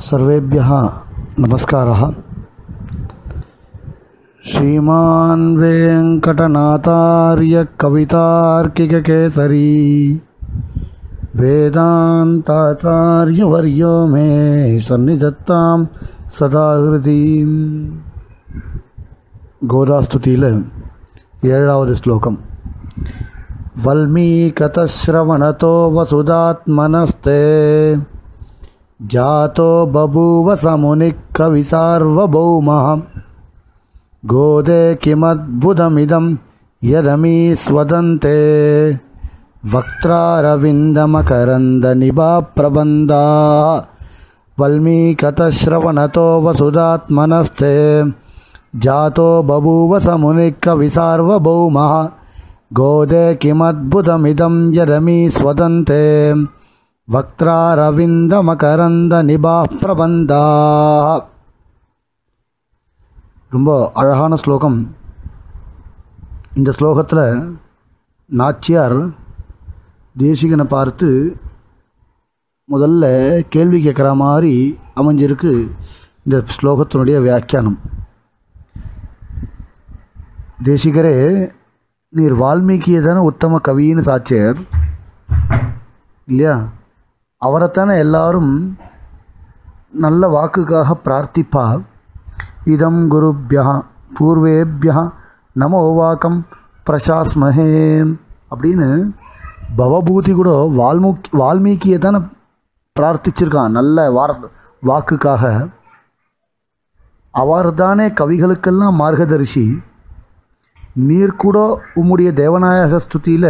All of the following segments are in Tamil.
सर्वेभ्यः नमस्कारः श्रीमान् वेङ्कटनाथार्य कवितार्किककेसरी वेदान्ताचार्यवर्यो मे सन्निधत्तां सदा ஹிருதீம் கோதாஸ்துதியில் ஏழாவது ஸ்லோகம் वल्मीकतश्रवणतो वसुदात्मनस्ते जातो बभूव समुनिः कविसार्वभौमः गोदे किमद्भुतमिदं यदमीस्वदन्ते वक्त्रारविन्दमकरन्दनिभाप्रबन्धा वल्मीकतश्रवणतो वसुदात्मनस्ते जातो बभूव समुनिः कविसार्वभौमः गोदे किमद्भुतमिदं यदमी स्वदन्ते வக்திராரவிந்தமகரந்த பிரபந்தா ரொம்ப அழகான ஸ்லோகம் இந்த ஸ்லோகத்தில் நாச்சியார் தேசிகனை பார்த்து முதல்ல கேள்வி கேட்குற மாதிரி அமைஞ்சிருக்கு இந்த ஸ்லோகத்தினுடைய வியாக்கியானம் தேசிகரே நீர் வால்மீகியை தானே உத்தம கவின்னு சாட்சியர் இல்லையா அவரைத்தானே எல்லாரும் நல்ல வாக்குக்காக பிரார்த்திப்பா இதம் குருபியா பூர்வேபியா நமோ வாக்கம் பிரசாஸ்மஹே அப்படின்னு பவபூதி கூட வால்மூக்கி வால்மீகியை தானே பிரார்த்திச்சிருக்கான் நல்ல வார வாக்குக்காக அவர் தானே கவிகளுக்கெல்லாம் மார்கதரிசி நீர் கூட உம்முடைய தேவநாயக ஸ்துதியில்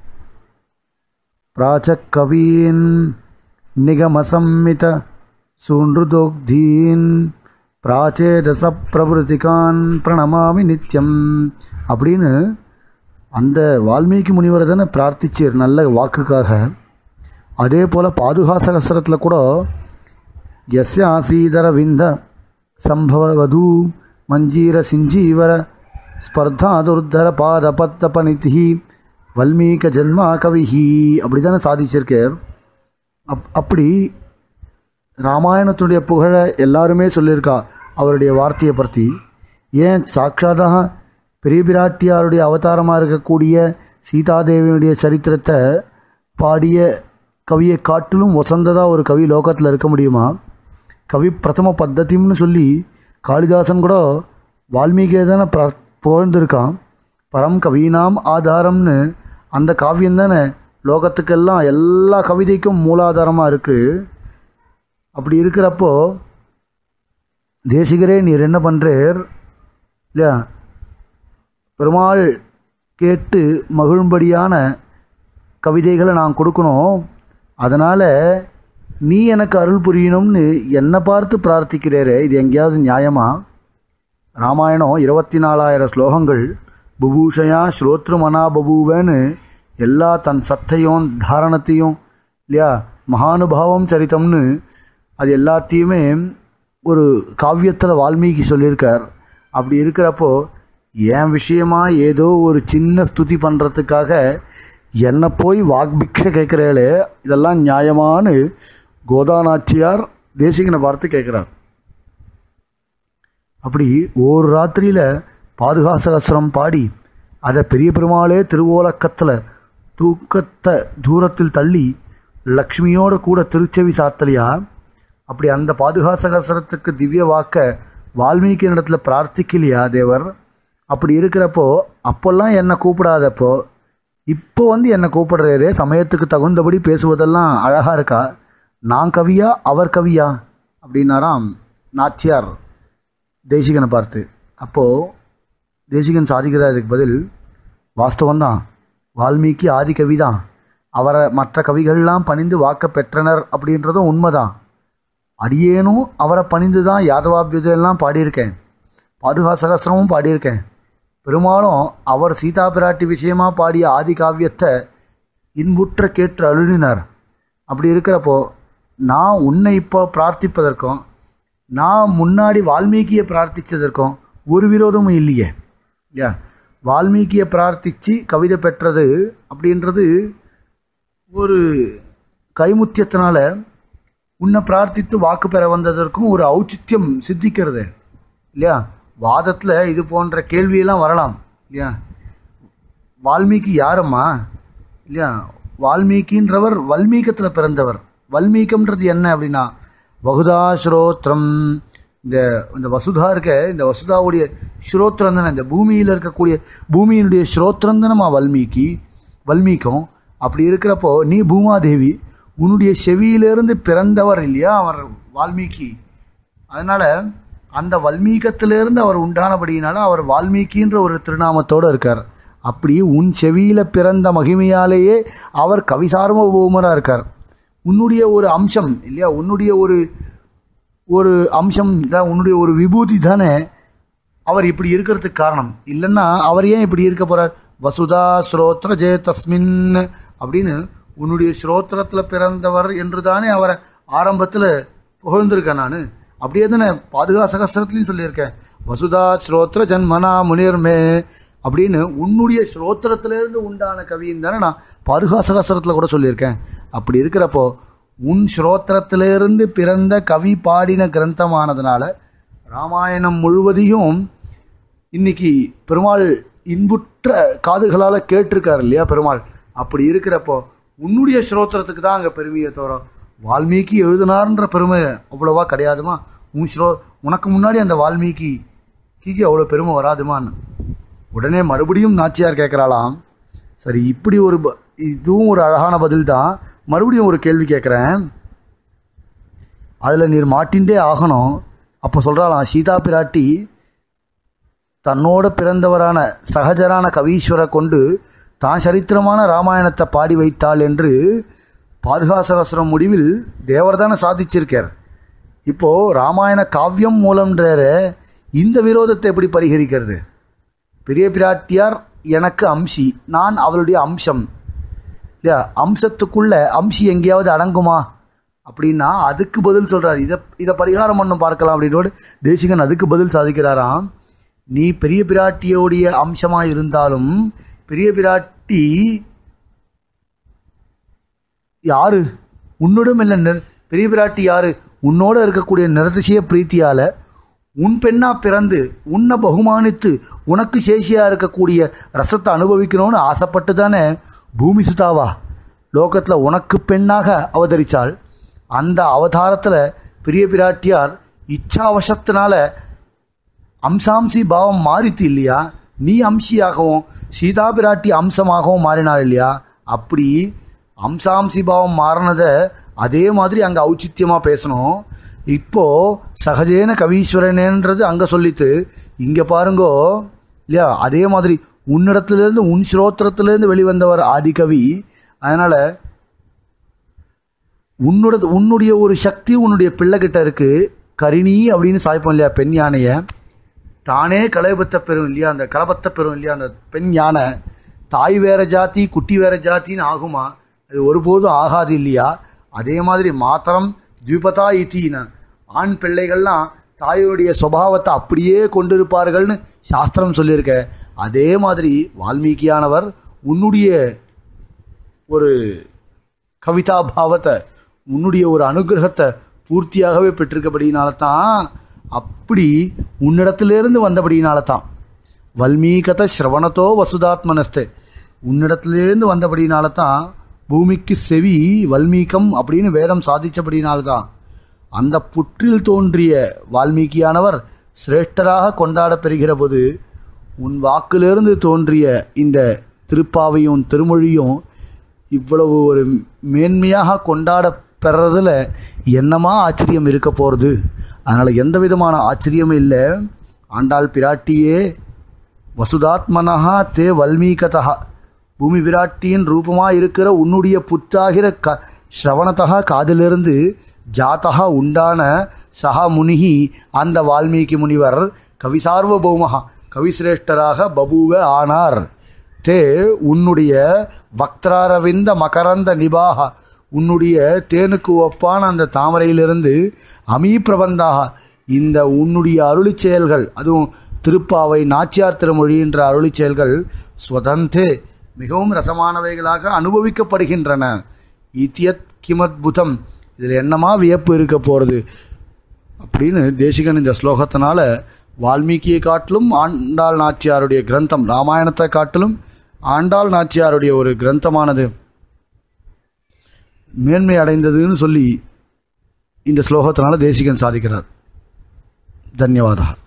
प्राचकवीन् निगमसंमित सूनृदोग्धीन् பிராச்சேதசப்பிரபுருத்திகான் பிரணமாமி நித்யம் அப்படின்னு அந்த வால்மீகி முனிவரை தானே பிரார்த்திச்சீர் நல்ல வாக்குக்காக அதே போல் பாதுகா சகசிரத்தில் கூட எஸ்ய ஆசீதர விந்த சம்பவது மஞ்சீர சிஞ்சீவர ஸ்பர்தாதுர்தர பாத பத்தபனிதி வல்மீக ஜென்மா கவிஹி அப்படி தானே சாதிச்சிருக்கார் அப் அப்படி ராமாயணத்துடைய புகழை எல்லாருமே சொல்லியிருக்கா அவருடைய வார்த்தையை பற்றி ஏன் சாட்சாதாக பெரிய பிராட்டியாருடைய அவதாரமாக இருக்கக்கூடிய சீதாதேவியுடைய சரித்திரத்தை பாடிய கவியை காட்டிலும் வசந்ததாக ஒரு கவி லோகத்தில் இருக்க முடியுமா கவி பிரதம பத்தத்தின்னு சொல்லி காளிதாசன் கூட வால்மீகியை தானே பிர புகழ்ந்திருக்கான் பரம் கவீனாம் ஆதாரம்னு அந்த காவியம் தானே லோகத்துக்கெல்லாம் எல்லா கவிதைக்கும் மூலாதாரமாக இருக்குது அப்படி இருக்கிறப்போ தேசிகரே நீர் என்ன பண்ணுறீர் இல்லையா பெருமாள் கேட்டு மகிழும்படியான கவிதைகளை நான் கொடுக்கணும் அதனால் நீ எனக்கு அருள் புரியணும்னு என்னை பார்த்து பிரார்த்திக்கிறேரே இது எங்கேயாவது நியாயமா ராமாயணம் இருபத்தி நாலாயிரம் ஸ்லோகங்கள் புபூஷயா ஸ்ரோத்ருமனா பபூவன்னு எல்லா தன் சத்தையும் தாரணத்தையும் இல்லையா மகானுபாவம் சரித்தம்னு அது எல்லாத்தையுமே ஒரு காவியத்தில் வால்மீகி சொல்லியிருக்கார் அப்படி இருக்கிறப்போ என் விஷயமா ஏதோ ஒரு சின்ன ஸ்துதி பண்ணுறதுக்காக என்னை போய் வாக்பிக்ஷை கேட்குறேளே இதெல்லாம் நியாயமானு கோதாநாச்சியார் தேசிகனை பார்த்து கேட்குறார் அப்படி ஒரு ராத்திரியில் பாதுகாசகசிரம் பாடி அதை பெரிய பெருமாளே திருவோலக்கத்தில் தூக்கத்தை தூரத்தில் தள்ளி லக்ஷ்மியோட கூட திருச்செவி சாத்தலையா அப்படி அந்த பாதுகாசகசரத்துக்கு திவ்ய வாக்க வால்மீகி இடத்துல பிரார்த்திக்கலையா தேவர் அப்படி இருக்கிறப்போ அப்போல்லாம் என்னை கூப்பிடாதப்போ இப்போ வந்து என்னை கூப்பிடுறாரு சமயத்துக்கு தகுந்தபடி பேசுவதெல்லாம் அழகாக இருக்கா நான் கவியா அவர் கவியா அப்படின்னாராம் நாச்சியார் தேசிகனை பார்த்து அப்போது தேசிகன் சாதிக்கிறதுக்கு பதில் வாஸ்தவம்தான் வால்மீகி ஆதி கவி தான் அவரை மற்ற கவிகள்லாம் பணிந்து வாக்க பெற்றனர் அப்படின்றதும் உண்மைதான் அடியேனும் அவரை பணிந்து தான் யாதவாபியுதெல்லாம் பாடியிருக்கேன் பாதுகா சகசிரமும் பாடியிருக்கேன் பெரும்பாலும் அவர் சீதா பிராட்டி விஷயமாக பாடிய ஆதி காவியத்தை இன்புற்ற கேட்டு அழுதினார் அப்படி இருக்கிறப்போ நான் உன்னை இப்போ பிரார்த்திப்பதற்கும் நான் முன்னாடி வால்மீகியை பிரார்த்தித்ததற்கும் ஒரு விரோதமும் இல்லையே இல்லையா வால்மீகியை பிரார்த்தித்து கவிதை பெற்றது அப்படின்றது ஒரு கைமுத்தியத்தினால உன்னை பிரார்த்தித்து வாக்கு பெற வந்ததற்கும் ஒரு ஔச்சித்யம் சித்திக்கிறது இல்லையா வாதத்தில் இது போன்ற கேள்வியெல்லாம் வரலாம் இல்லையா வால்மீகி யாரம்மா இல்லையா வால்மீகின்றவர் வல்மீகத்தில் பிறந்தவர் வல்மீகம்ன்றது என்ன அப்படின்னா வகுதா ஸ்ரோத்ரம் இந்த இந்த வசுதா இருக்க இந்த வசுதாவுடைய ஸ்ரோத்திரம் தானே இந்த பூமியில் இருக்கக்கூடிய பூமியினுடைய ஸ்ரோத்திரம் தானம்மா வல்மீகி வல்மீகம் அப்படி இருக்கிறப்போ நீ பூமாதேவி உன்னுடைய செவியிலிருந்து பிறந்தவர் இல்லையா அவர் வால்மீகி அதனால் அந்த வல்மீகத்திலிருந்து அவர் உண்டானபடியினால அவர் வால்மீகின்ற ஒரு திருநாமத்தோடு இருக்கார் அப்படி உன் செவியில் பிறந்த மகிமையாலேயே அவர் கவிசார்வபௌமராக இருக்கார் உன்னுடைய ஒரு அம்சம் இல்லையா உன்னுடைய ஒரு ஒரு அம்சம் தான் உன்னுடைய ஒரு விபூதி தானே அவர் இப்படி இருக்கிறதுக்கு காரணம் இல்லைன்னா அவர் ஏன் இப்படி இருக்க போகிறார் வசுதா ஸ்ரோத்ர ஜெய தஸ்மின் அப்படின்னு உன்னுடைய ஸ்ரோத்திரத்தில் பிறந்தவர் என்று தானே அவரை ஆரம்பத்தில் புகழ்ந்திருக்கேன் நான் அப்படியே தானே பாதுகா சகஸ்திரத்துலையும் சொல்லியிருக்கேன் வசுதா ஸ்ரோத்ர ஜன்மனா முனிர்மே அப்படின்னு உன்னுடைய ஸ்ரோத்திரத்திலேருந்து உண்டான கவின்னு தானே நான் பாதுகா சகஸ்திரத்தில் கூட சொல்லியிருக்கேன் அப்படி இருக்கிறப்போ உன் ஸ்ரோத்திரத்திலிருந்து பிறந்த கவி பாடின கிரந்தமானதுனால ராமாயணம் முழுவதையும் இன்னைக்கு பெருமாள் இன்புற்ற காதுகளால் கேட்டிருக்காரு இல்லையா பெருமாள் அப்படி இருக்கிறப்போ உன்னுடைய ஸ்ரோத்திரத்துக்கு தான் அங்கே பெருமையை தவிர வால்மீகி எழுதினார்ன்ற பெருமை அவ்வளோவா கிடையாதுமா உன் ஸ்ரோ உனக்கு முன்னாடி அந்த வால்மீகி கீக்கு அவ்வளோ பெருமை வராதுமான்னு உடனே மறுபடியும் நாச்சியார் கேட்குறாளாம் சரி இப்படி ஒரு ப- இதுவும் ஒரு அழகான பதில் தான் மறுபடியும் ஒரு கேள்வி கேட்குறேன் அதில் நீர் மாட்டின்டே ஆகணும் அப்போ சொல்கிறாளாம் சீதா பிராட்டி தன்னோட பிறந்தவரான சகஜரான கவீஸ்வரை கொண்டு தான் சரித்திரமான ராமாயணத்தை பாடி வைத்தாள் என்று பாதுகாசகசரம் முடிவில் தேவர் தானே சாதிச்சிருக்கார் இப்போ ராமாயண காவியம் மூலம்ன்ற இந்த விரோதத்தை எப்படி பரிகரிக்கிறது பெரிய பிராட்டியார் எனக்கு அம்சி நான் அவளுடைய அம்சம் இல்லையா அம்சத்துக்குள்ள அம்சி எங்கேயாவது அடங்குமா அப்படின்னா அதுக்கு பதில் சொல்றார் இதை இதை பரிகாரம் பண்ணும் பார்க்கலாம் அப்படின்னோடு தேசிகன் அதுக்கு பதில் சாதிக்கிறாராம் நீ பெரிய பிராட்டியோடைய அம்சமா இருந்தாலும் பெரிய பிராட்டி யாரு உன்னிடம் இல்லை நிற பெரிய பிராட்டி யாரு உன்னோட இருக்கக்கூடிய நிறதிசய பிரீத்தியால உன் பெண்ணா பிறந்து உன்னை பகுமானித்து உனக்கு சேஷியா இருக்கக்கூடிய ரசத்தை அனுபவிக்கணும்னு ஆசைப்பட்டு தானே பூமி சுதாவா லோகத்தில் உனக்கு பெண்ணாக அவதரித்தாள் அந்த அவதாரத்தில் பெரிய பிராட்டியார் இச்சாவசத்தினால அம்சாம்சி பாவம் மாறித்து இல்லையா நீ அம்சியாகவும் சீதா பிராட்டி அம்சமாகவும் மாறினாள் இல்லையா அப்படி அம்சாம்சி பாவம் மாறினதை அதே மாதிரி அங்கே ஔச்சித்யமாக பேசணும் இப்போ சகஜேன கவீஸ்வரனேன்றது அங்கே சொல்லித்து இங்கே பாருங்கோ இல்லையா அதே மாதிரி உன்னிடத்துலேருந்து உன் ஸ்ரோத்திரத்திலேருந்து வெளிவந்தவர் ஆதிகவி அதனால் உன்னோட உன்னுடைய ஒரு சக்தி உன்னுடைய பிள்ளைகிட்ட இருக்கு கரிணி அப்படின்னு சாய்ப்போம் இல்லையா பெண் யானையை தானே கலைபத்தை பெறும் இல்லையா அந்த கலபத்தை பெறும் இல்லையா அந்த பெண் யானை தாய் வேற ஜாதி குட்டி வேற ஜாத்தின்னு ஆகுமா அது ஒருபோதும் ஆகாது இல்லையா அதே மாதிரி மாத்திரம் த்விபதா இத்தின ஆண் பிள்ளைகள்லாம் தாயோடைய சுபாவத்தை அப்படியே கொண்டிருப்பார்கள்னு சாஸ்திரம் சொல்லியிருக்க அதே மாதிரி வால்மீகியானவர் உன்னுடைய ஒரு கவிதா பாவத்தை உன்னுடைய ஒரு அனுகிரகத்தை பூர்த்தியாகவே பெற்றிருக்கபடினால தான் அப்படி உன்னிடத்திலிருந்து வந்தபடினால தான் வல்மீகத ஸ்ரவணத்தோ வசுதாத்மனஸ்தே உன்னிடத்திலிருந்து வந்தபடினால தான் பூமிக்கு செவி வல்மீகம் அப்படின்னு வேதம் சாதிச்சபடினால தான் அந்த புற்றில் தோன்றிய வால்மீகியானவர் சிரேஷ்டராக கொண்டாடப் பெறுகிற போது உன் வாக்கிலிருந்து தோன்றிய இந்த திருப்பாவையும் திருமொழியும் இவ்வளவு ஒரு மேன்மையாக கொண்டாட பெறறதுல என்னமா ஆச்சரியம் இருக்க போகிறது அதனால் எந்த விதமான ஆச்சரியமும் இல்லை ஆண்டாள் பிராட்டியே வசுதாத்மனஹா தே வல்மீகதா பூமி விராட்டியின் ரூபமாக இருக்கிற உன்னுடைய புத்தாகிற க ஸ்ரவணத்தகா காதிலிருந்து ஜாத்தகா உண்டான சஹா முனிகி அந்த வால்மீகி முனிவர் கவிசார்வபௌமகா கவிசிரேஷ்டராக பபுவ ஆனார் தே உன்னுடைய வக்திராரவிந்த மகரந்த நிபாக உன்னுடைய தேனுக்கு ஒப்பான அந்த தாமரையிலிருந்து அமீ பிரபந்தாக இந்த உன்னுடைய அருளிச் செயல்கள் அதுவும் திருப்பாவை நாச்சியார் திருமொழின்ற அருளிச் செயல்கள் ஸ்வதந்தே மிகவும் ரசமானவைகளாக அனுபவிக்கப்படுகின்றன இத்தியத் கிமத்புதம் இதில் என்னமா வியப்பு இருக்க போகிறது அப்படின்னு தேசிகன் இந்த ஸ்லோகத்தினால வால்மீகியை காட்டிலும் ஆண்டாள் நாச்சியாருடைய கிரந்தம் ராமாயணத்தை காட்டிலும் ஆண்டாள் நாச்சியாருடைய ஒரு கிரந்தமானது மேன்மை அடைந்ததுன்னு சொல்லி இந்த ஸ்லோகத்தினால தேசிகன் சாதிக்கிறார் தன்யவாதா